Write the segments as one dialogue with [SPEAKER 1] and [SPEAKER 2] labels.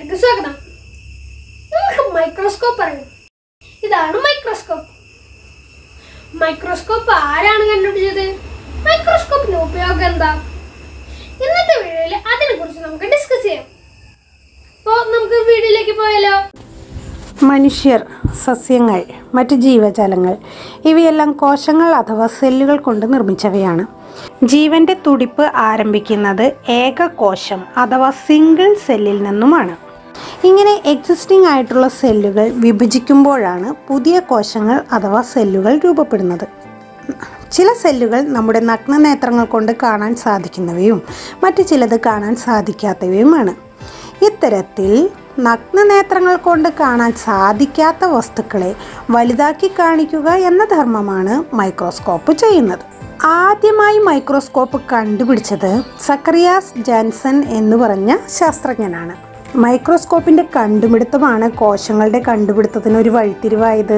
[SPEAKER 1] ചാനലിലേക്ക് സ്വാഗതം നമുക്ക് മൈക്രോസ്കോപ്പ് അറിയാം ഇതാണ് മൈക്രോസ്കോപ്പ് മൈക്രോസ്കോപ്പ് ആരാണ് കണ്ടുപിടിച്ചത് മൈക്രോസ്കോപ്പിന്റെ ഉപയോഗം എന്താ ഇന്നത്തെ വീഡിയോയിൽ അതിനെ കുറിച്ച് നമുക്ക് ഡിസ്കസ് ചെയ്യാം അപ്പോൾ നമുക്ക് വീഡിയോയിലേക്ക് പോയാലോ
[SPEAKER 2] മനുഷ്യർ സസ്യങ്ങൾ മറ്റ് ജീവജാലങ്ങൾ ഇവയെല്ലാം കോശങ്ങൾ അഥവാ സെല്ലുകൾ കൊണ്ട് നിർമ്മിച്ചവയാണ് ജീവന്റെ തുടിപ്പ് ആരംഭിക്കുന്നത് ഏകകോശം അഥവാ സിംഗിൾ സെല്ലിൽ നിന്നുമാണ് ഇങ്ങനെ എക്സിസ്റ്റിംഗ് ആയിട്ടുള്ള സെല്ലുകൾ വിഭജിക്കുമ്പോഴാണ് പുതിയ കോശങ്ങൾ അഥവാ സെല്ലുകൾ രൂപപ്പെടുന്നത് ചില സെല്ലുകൾ നമ്മുടെ നഗ്നനേത്രങ്ങൾ കൊണ്ട് കാണാൻ സാധിക്കുന്നവയും മറ്റു ചിലത് കാണാൻ സാധിക്കാത്തവയുമാണ് ഇത്തരത്തിൽ നഗ്നനേത്രങ്ങൾ കൊണ്ട് കാണാൻ സാധിക്കാത്ത വസ്തുക്കളെ വലുതാക്കി കാണിക്കുക എന്ന ധർമ്മമാണ് മൈക്രോസ്കോപ്പ് ചെയ്യുന്നത് ആദ്യമായി മൈക്രോസ്കോപ്പ് കണ്ടുപിടിച്ചത് സക്കറിയാസ് ജാൻസൺ എന്ന് പറഞ്ഞ ശാസ്ത്രജ്ഞനാണ് മൈക്രോസ്കോപ്പിന്റെ കണ്ടുപിടുത്തമാണ് കോശങ്ങളുടെ കണ്ടുപിടുത്തത്തിന് ഒരു വഴിത്തിരിവായത്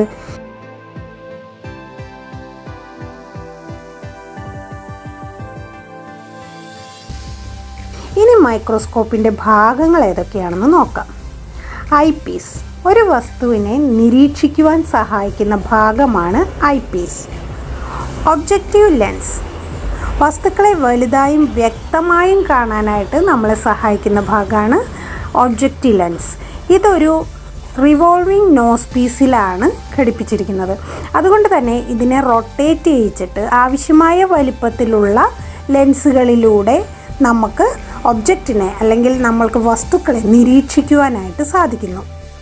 [SPEAKER 2] ഇനി മൈക്രോസ്കോപ്പിൻ്റെ ഭാഗങ്ങൾ ഏതൊക്കെയാണെന്ന് നോക്കാം ഐ പീസ് ഒരു വസ്തുവിനെ നിരീക്ഷിക്കുവാൻ സഹായിക്കുന്ന ഭാഗമാണ് ഐ പീസ് ഒബ്ജക്റ്റീവ് ലെൻസ് വസ്തുക്കളെ വലുതായും വ്യക്തമായും കാണാനായിട്ട് നമ്മളെ സഹായിക്കുന്ന ഭാഗമാണ് ഒബ്ജക്റ്റീവ് ലെൻസ് ഇതൊരു റിവോൾവിംഗ് നോസ് പീസിലാണ് ഘടിപ്പിച്ചിരിക്കുന്നത് അതുകൊണ്ട് തന്നെ ഇതിനെ റൊട്ടേറ്റ് ചെയ്യിച്ചിട്ട് ആവശ്യമായ വലിപ്പത്തിലുള്ള ലെൻസുകളിലൂടെ നമുക്ക് ഒബ്ജക്റ്റിനെ അല്ലെങ്കിൽ നമ്മൾക്ക് വസ്തുക്കളെ നിരീക്ഷിക്കുവാനായിട്ട് സാധിക്കുന്നു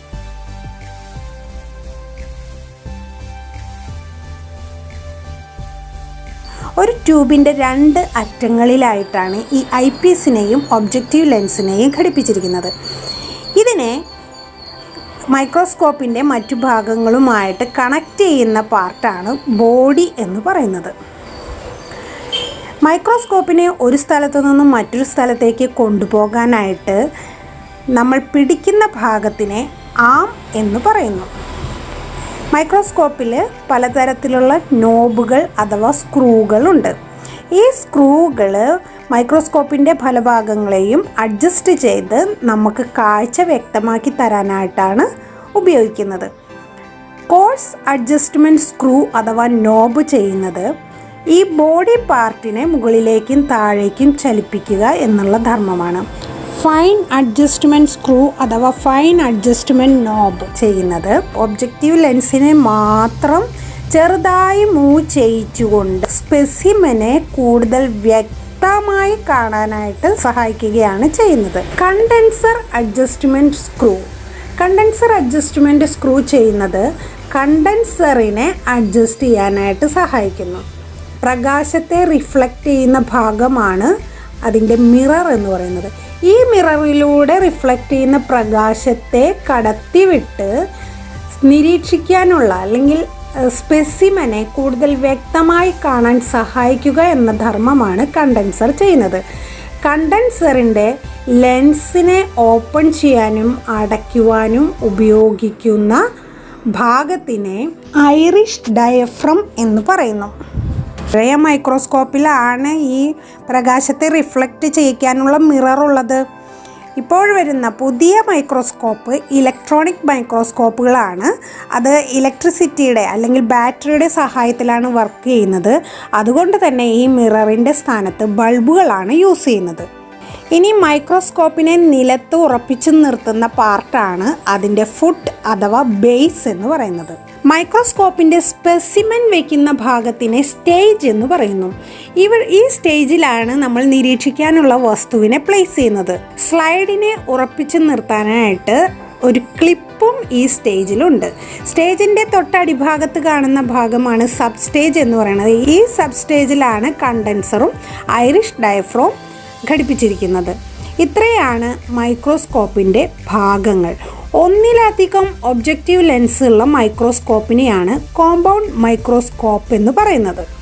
[SPEAKER 2] ഒരു ട്യൂബിൻ്റെ രണ്ട് അറ്റങ്ങളിലായിട്ടാണ് ഈ ഐ പീസിനെയും ഒബ്ജക്റ്റീവ് ലെൻസിനെയും ഘടിപ്പിച്ചിരിക്കുന്നത് ഇതിനെ മൈക്രോസ്കോപ്പിൻ്റെ മറ്റു ഭാഗങ്ങളുമായിട്ട് കണക്ട് ചെയ്യുന്ന പാർട്ടാണ് ബോഡി എന്ന് പറയുന്നത് മൈക്രോസ്കോപ്പിനെ ഒരു സ്ഥലത്തു നിന്നും മറ്റൊരു സ്ഥലത്തേക്ക് കൊണ്ടുപോകാനായിട്ട് നമ്മൾ പിടിക്കുന്ന ഭാഗത്തിനെ ആം എന്ന് പറയുന്നു മൈക്രോസ്കോപ്പിൽ പലതരത്തിലുള്ള നോബുകൾ അഥവാ സ്ക്രൂകളുണ്ട് ഈ സ്ക്രൂകൾ മൈക്രോസ്കോപ്പിൻ്റെ ഫലഭാഗങ്ങളെയും അഡ്ജസ്റ്റ് ചെയ്ത് നമുക്ക് കാഴ്ച വ്യക്തമാക്കി തരാനായിട്ടാണ് ഉപയോഗിക്കുന്നത് കോഴ്സ് അഡ്ജസ്റ്റ്മെൻറ്റ് സ്ക്രൂ അഥവാ നോബ് ചെയ്യുന്നത് ഈ ബോഡി പാർട്ടിനെ മുകളിലേക്കും താഴേക്കും ചലിപ്പിക്കുക എന്നുള്ള ധർമ്മമാണ് ഫൈൻ അഡ്ജസ്റ്റ്മെൻറ്റ് സ്ക്രൂ അഥവാ ഫൈൻ അഡ്ജസ്റ്റ്മെൻറ്റ് നോബ് ചെയ്യുന്നത് ഒബ്ജക്റ്റീവ് ലെൻസിനെ മാത്രം ചെറുതായി മൂവ് ചെയ്യിച്ചുകൊണ്ട് സ്പെസിമനെ കൂടുതൽ വ്യക്തമായി കാണാനായിട്ട് സഹായിക്കുകയാണ് ചെയ്യുന്നത് condenser adjustment screw condenser adjustment screw ചെയ്യുന്നത് കണ്ടൻസറിനെ അഡ്ജസ്റ്റ് ചെയ്യാനായിട്ട് സഹായിക്കുന്നു പ്രകാശത്തെ റിഫ്ലക്റ്റ് ചെയ്യുന്ന ഭാഗമാണ് അതിൻ്റെ മിറർ എന്ന് പറയുന്നത് ഈ മിററിലൂടെ റിഫ്ലക്റ്റ് ചെയ്യുന്ന പ്രകാശത്തെ കടത്തിവിട്ട് നിരീക്ഷിക്കാനുള്ള അല്ലെങ്കിൽ സ്പെസിമനെ കൂടുതൽ വ്യക്തമായി കാണാൻ സഹായിക്കുക എന്ന ധർമ്മമാണ് കണ്ടൻസർ ചെയ്യുന്നത് കണ്ടൻസറിൻ്റെ ലെൻസിനെ ഓപ്പൺ ചെയ്യാനും അടയ്ക്കുവാനും ഉപയോഗിക്കുന്ന ഭാഗത്തിനെ ഐറിഷ് ഡയഫ്രം എന്ന് പറയുന്നു പഴയ മൈക്രോസ്കോപ്പിലാണ് ഈ പ്രകാശത്തെ റിഫ്ലക്റ്റ് ചെയ്യിക്കാനുള്ള മിറർ ഉള്ളത് ഇപ്പോൾ വരുന്ന പുതിയ മൈക്രോസ്കോപ്പ് ഇലക്ട്രോണിക് മൈക്രോസ്കോപ്പുകളാണ് അത് ഇലക്ട്രിസിറ്റിയുടെ അല്ലെങ്കിൽ ബാറ്ററിയുടെ സഹായത്തിലാണ് വർക്ക് ചെയ്യുന്നത് അതുകൊണ്ട് തന്നെ ഈ മിററിൻ്റെ സ്ഥാനത്ത് ബൾബുകളാണ് യൂസ് ചെയ്യുന്നത് ഇനി മൈക്രോസ്കോപ്പിനെ നിലത്ത് ഉറപ്പിച്ചു നിർത്തുന്ന പാർട്ടാണ് അതിൻ്റെ ഫുട്ട് അഥവാ ബേസ് എന്ന് പറയുന്നത് മൈക്രോസ്കോപ്പിൻ്റെ സ്പെസിമെൻ വയ്ക്കുന്ന ഭാഗത്തിനെ സ്റ്റേജ് എന്ന് പറയുന്നു ഇവ ഈ സ്റ്റേജിലാണ് നമ്മൾ നിരീക്ഷിക്കാനുള്ള വസ്തുവിനെ പ്ലേസ് ചെയ്യുന്നത് സ്ലൈഡിനെ ഉറപ്പിച്ചു നിർത്താനായിട്ട് ഒരു ക്ലിപ്പും ഈ സ്റ്റേജിലുണ്ട് സ്റ്റേജിൻ്റെ തൊട്ടടിഭാഗത്ത് കാണുന്ന ഭാഗമാണ് സബ് സ്റ്റേജ് എന്ന് പറയുന്നത് ഈ സബ് സ്റ്റേജിലാണ് കണ്ടൻസറും ഐറിഷ് ഡയഫ്രോം ഘടിപ്പിച്ചിരിക്കുന്നത് ഇത്രയാണ് മൈക്രോസ്കോപ്പിൻ്റെ ഭാഗങ്ങൾ ഒന്നിലധികം ഒബ്ജക്റ്റീവ് ലെൻസുള്ള മൈക്രോസ്കോപ്പിനെയാണ് കോമ്പൗണ്ട് മൈക്രോസ്കോപ്പ് എന്ന് പറയുന്നത്